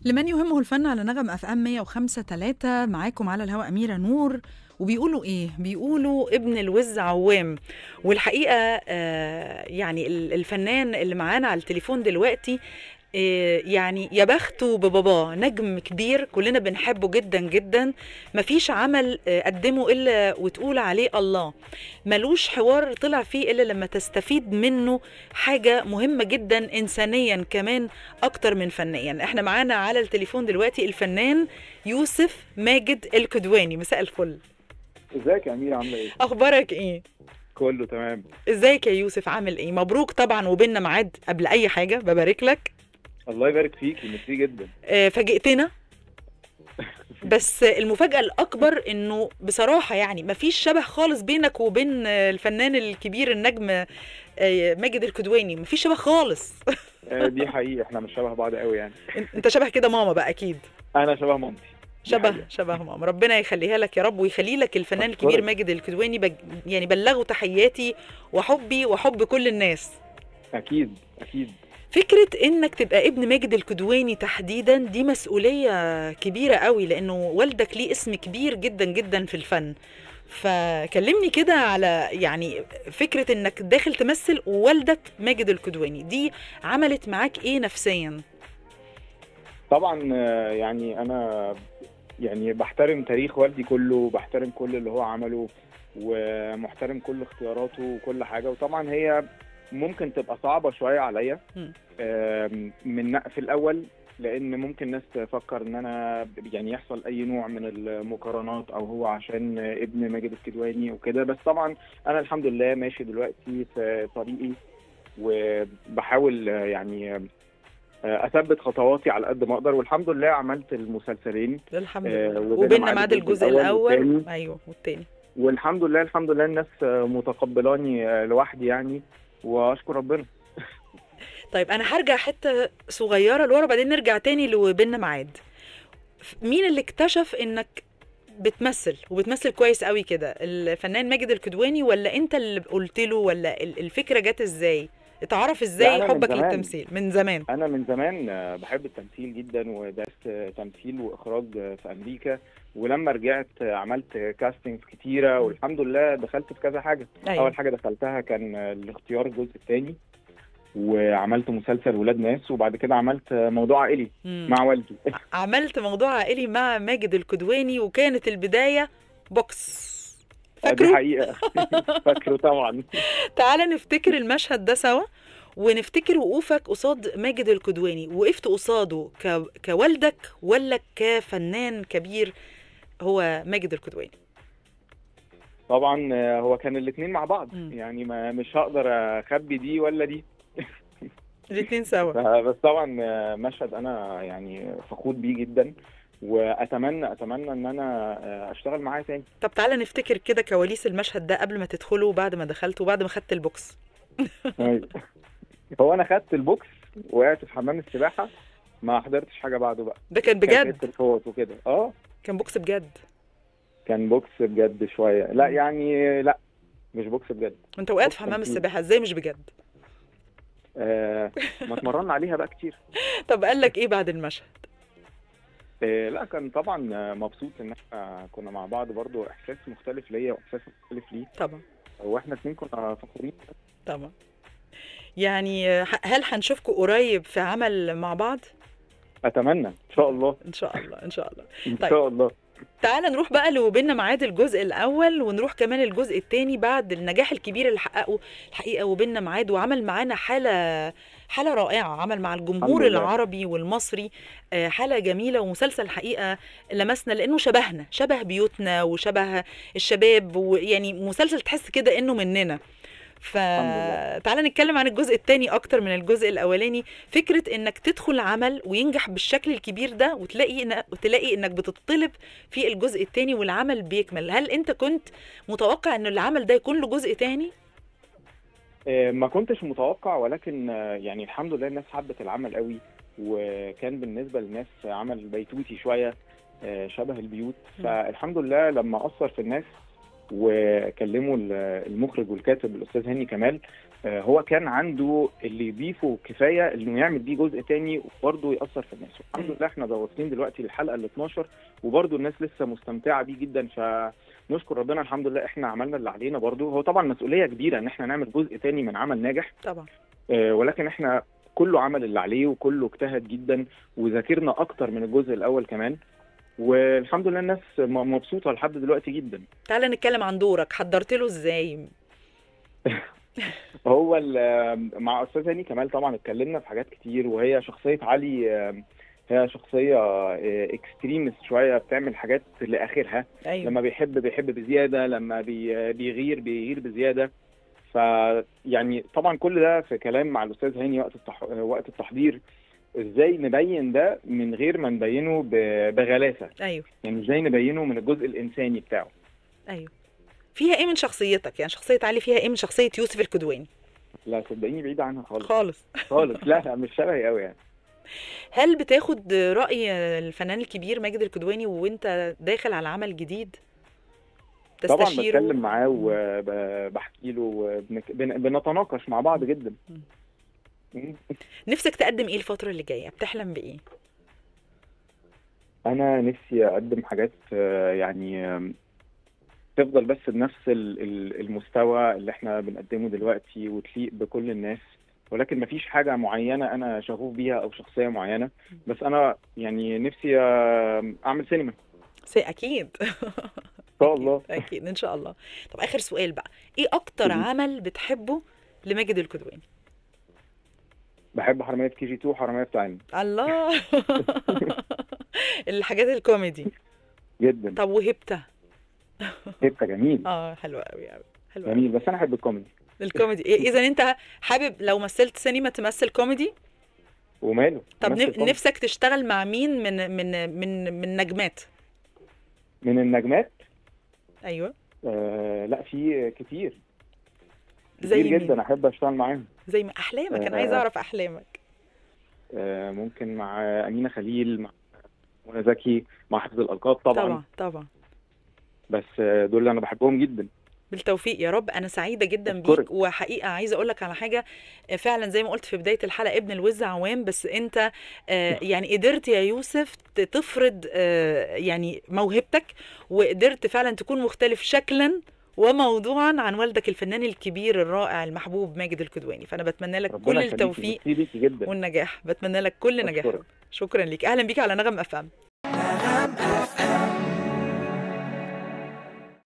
لمن يهمه الفن على نغم اف ام 105 3 معاكم على الهواء اميره نور وبيقولوا ايه بيقولوا ابن الوز عوام والحقيقه آه يعني ال- الفنان اللي معانا على التليفون دلوقتي آه، يعني يا بخته بباباه نجم كبير كلنا بنحبه جدا جدا مفيش عمل آه، قدمه الا وتقول عليه الله ملوش حوار طلع فيه الا لما تستفيد منه حاجه مهمه جدا انسانيا كمان اكتر من فنيا احنا معانا على التليفون دلوقتي الفنان يوسف ماجد الكدواني مساء الفل ازيك يا اميره عامله ايه؟ اخبارك ايه كله تمام ازيك يا يوسف عامل ايه مبروك طبعا وبيننا ميعاد قبل اي حاجه ببارك لك الله يبارك فيكي ميرسي جدا آه، فاجئتنا بس المفاجأة الأكبر إنه بصراحة يعني مفيش شبه خالص بينك وبين آه، الفنان الكبير النجم آه، ماجد الكدواني مفيش شبه خالص آه، دي حقيقة احنا مش شبه بعض قوي يعني انت شبه كده ماما بقى أكيد انا شبه مامتي دي شبه حقيقة. شبه ماما ربنا يخليها لك يا رب ويخلي لك الفنان الكبير أشكرك. ماجد الكدواني بج... يعني بلغوا تحياتي وحبي وحب كل الناس اكيد اكيد فكرة انك تبقى ابن ماجد الكدواني تحديدا دي مسؤولية كبيرة قوي لانه والدك ليه اسم كبير جدا جدا في الفن فكلمني كده على يعني فكرة انك داخل تمثل ووالدك ماجد الكدواني دي عملت معاك ايه نفسيا طبعا آه، يعني انا يعني بحترم تاريخ والدي كله بحترم كل اللي هو عمله ومحترم كل اختياراته وكل حاجة وطبعا هي ممكن تبقى صعبة شوية عليا مم. آم، من في الأول لأن ممكن ناس تفكر إن أنا يعني يحصل أي نوع من المقارنات أو هو عشان ابن ماجد الكدواني وكده بس طبعا أنا الحمد لله ماشي دلوقتي في طريقي وبحاول آه، يعني آه، أثبت خطواتي على قد ما أقدر والحمد لله عملت المسلسلين الحمد آه، لله وبيننا وبيننا ميعاد ميعاد الجزء الجزء الأول الاول والتاني. ايوه والتاني والحمد لله الحمد لله الناس آه، متقبلاني آه، لوحدي يعني وأشكر ربنا طيب انا هرجع حته صغيره لورا بعدين نرجع تاني لبيننا ميعاد ف- مين اللي اكتشف انك بتمثل وبتمثل كويس قوي كده الفنان ماجد الكدواني ولا انت اللي قلت له ولا ال- الفكره جت ازاي اتعرف لا، ازاي أنا من حبك زمان. للتمثيل من زمان انا من زمان آه، بحب التمثيل جدا ودرست آه، تمثيل واخراج آه، في امريكا ولما رجعت آه، عملت كاستنجز كتيره والحمد لله دخلت في كذا حاجه أيوة. اول حاجه دخلتها كان آه، الاختيار الجزء الثاني وعملت مسلسل ولاد ناس وبعد كده عملت آه، موضوع عائلي مم. مع والدي عملت موضوع عائلي مع ماجد الكدواني وكانت البدايه بوكس آه، دي فاكره حقيقه فاكره طبعا تعالى نفتكر المشهد ده سوا ونفتكر وقوفك قصاد ماجد الكدواني وقفت قصاده ك... كوالدك ولا كفنان كبير هو ماجد الكدواني طبعا آه، هو كان الاثنين مع بعض مم. يعني ما مش هقدر اخبي دي ولا دي الاثنين سوا بس طبعا آه، مشهد انا يعني فخور بيه جدا واتمنى اتمنى ان انا آه، اشتغل معاه تاني طب تعالى نفتكر كده كواليس المشهد ده قبل ما تدخله وبعد ما دخلته وبعد ما خدت البوكس هو انا خدت البوكس وقعت في حمام السباحه ما حضرتش حاجه بعده بقى ده كان كان بجد في الفوت وكده اه كان بوكس بجد كان بوكس بجد شويه لا يعني لا مش بوكس بجد انت وقعت بوكس في حمام تمثيل. السباحه ازاي مش بجد آه ما اتمرنا عليها بقى كتير طب قال لك ايه بعد المشهد آه لا كان طبعا آه، مبسوط ان احنا كنا مع بعض برضو احساس مختلف ليا واحساس مختلف ليه طبعا واحنا اتنين كنا فخورين طبعا يعني ه- هل هنشوفكم قريب في عمل مع بعض اتمنى ان شاء الله ان شاء الله ان شاء الله ان طيب. شاء الله تعال نروح بقى اللي بينا ميعاد الجزء الاول ونروح كمان الجزء الثاني بعد النجاح الكبير اللي حققه الحقيقه وبيننا ميعاد وعمل معانا حاله حاله رائعه عمل مع الجمهور الحمد لله. العربي والمصري آه، حاله جميله ومسلسل حقيقه لمسنا لانه شبهنا شبه بيوتنا وشبه الشباب ويعني مسلسل تحس كده انه مننا لله. فتعالى نتكلم عن الجزء الثاني اكتر من الجزء الاولاني فكره انك تدخل عمل وينجح بالشكل الكبير ده وتلاقي إن... وتلاقي انك بتطلب في الجزء الثاني والعمل بيكمل هل انت كنت متوقع ان العمل ده يكون له جزء ثاني آه، ما كنتش متوقع ولكن آه، يعني الحمد لله الناس حبت العمل قوي وكان بالنسبه للناس عمل بيتوتي شويه آه، شبه البيوت م. فالحمد لله لما اثر في الناس وكلموا ال- المخرج والكاتب الاستاذ هاني كمال آه، هو كان عنده اللي يضيفه كفايه انه يعمل بيه جزء تاني وبرضه ياثر في الناس الحمد مم. لله احنا واصلين دلوقتي للحلقه ال 12 وبرضه الناس لسه مستمتعه بيه جدا فنشكر ربنا الحمد لله احنا عملنا اللي علينا برضه هو طبعا مسؤوليه كبيره ان احنا نعمل جزء تاني من عمل ناجح طبعا آه، ولكن احنا كله عمل اللي عليه وكله اجتهد جدا وذاكرنا اكتر من الجزء الاول كمان والحمد لله الناس م- مبسوطه لحد دلوقتي جدا تعالى نتكلم عن دورك حضرت له ازاي هو ال- مع استاذ هاني كمال طبعا اتكلمنا في حاجات كتير وهي شخصيه علي آه، هي شخصيه اكستريمست شويه بتعمل حاجات لاخرها ايوه لما بيحب بيحب بزياده لما بي بيغير بيغير بزياده ف يعني طبعا كل ده في كلام مع الاستاذ هاني وقت التح... وقت التحضير ازاي نبين ده من غير ما نبينه ب... بغلاسه ايوه يعني ازاي نبينه من الجزء الانساني بتاعه ايوه فيها ايه من شخصيتك يعني شخصيه علي فيها ايه من شخصيه يوسف الكدواني لا صدقيني بعيد عنها خالص خالص خالص لا لا مش شبهي قوي يعني هل بتاخد راي الفنان الكبير ماجد الكدواني وانت داخل على عمل جديد طبعا تستشيره بتكلم معاه وبحكي له وبنك- بن- بنتناقش مع بعض جدا مم. نفسك تقدم ايه الفتره اللي جايه بتحلم بايه انا نفسي اقدم حاجات آه، يعني آم، تفضل بس بنفس ال- ال- المستوى اللي احنا بنقدمه دلوقتي وتليق بكل الناس ولكن مفيش حاجة معينة أنا شغوف بيها أو شخصية معينة بس أنا يعني نفسي آم، أعمل سينما سي اكيد إن شاء الله اكيد ان شاء الله طب اخر سؤال بقى ايه اكتر مم. عمل بتحبه لماجد الكدواني بحب حرامية كي جي 2 وحرامية في تعليم الله الحاجات الكوميدي جدا طب وهبته هيبقى جميل اه حلوه قوي قوي حلوه قوي جميل بس أنا أحب الكوميدي الكوميدي إيه اذا انت حابب لو مثلت سينما تمثل كوميدي وماله طب نفس نف- الكوميدي. نفسك تشتغل مع مين من من من من نجمات من النجمات ايوه آه لا في كتير زي كتير مين جدا أحب أشتغل معاهم زي ما احلامك انا آه. عايزه اعرف احلامك آه، ممكن مع أمينة خليل مع منى زكي مع حفظ الألقاب طبعا, طبعا طبعا بس آه، دول اللي أنا بحبهم جدا بالتوفيق يا رب انا سعيده جدا أشكرك. بيك وحقيقه عايزه اقول لك على حاجه آه، فعلا زي ما قلت في بدايه الحلقه ابن الوز عوام بس انت آه، يعني قدرت يا يوسف ت- تفرض آه، يعني موهبتك وقدرت فعلا تكون مختلف شكلا وموضوعا عن والدك الفنان الكبير الرائع المحبوب ماجد الكدواني فانا بتمنى لك ربنا كل يخليكي. التوفيق ميرسي ليكي جدا والنجاح بتمنى لك كل نجاح أشكرك. شكرا ليك اهلا بيك على نغم افهم